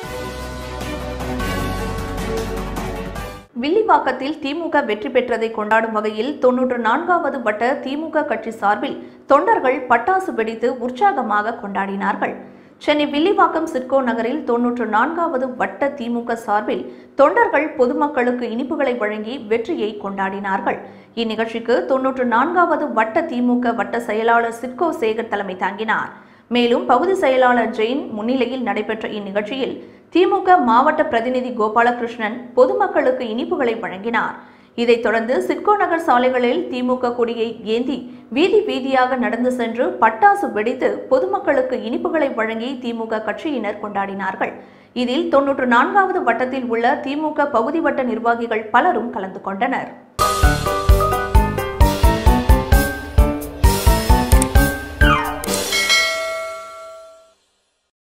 வில்லிவாக்கத்தில் திமுக வெற்றி பெற்றதை கொண்டாடும் வகையில் தொன்னூற்று நான்காவது வட்ட திமுக கட்சி சார்பில் தொண்டர்கள் பட்டாசு வெடித்து உற்சாகமாக கொண்டாடினார்கள் சென்னை வில்லிவாக்கம் சிட்கோ நகரில் தொன்னூற்று நான்காவது வட்ட திமுக சார்பில் தொண்டர்கள் பொதுமக்களுக்கு இனிப்புகளை வழங்கி வெற்றியை கொண்டாடினார்கள் இந்நிகழ்ச்சிக்கு தொன்னூற்று நான்காவது வட்ட திமுக வட்ட செயலாளர் சிட்கோ சேகர் தலைமை தாங்கினார் மேலும் பகுதி செயலாளர் ஜெயின் முன்னிலையில் நடைபெற்ற இந்நிகழ்ச்சியில் திமுக மாவட்ட பிரதிநிதி கோபாலகிருஷ்ணன் பொதுமக்களுக்கு இனிப்புகளை வழங்கினார் இதைத் தொடர்ந்து சிட்கோ நகர் சாலைகளில் திமுக கொடியை ஏந்தி வீதி வீதியாக நடந்து சென்று பட்டாசு வெடித்து பொதுமக்களுக்கு இனிப்புகளை வழங்கி திமுக கட்சியினர் கொண்டாடினார்கள் இதில் தொன்னூற்று நான்காவது வட்டத்தில் உள்ள திமுக பகுதி வட்ட நிர்வாகிகள் பலரும் கலந்து கொண்டனர்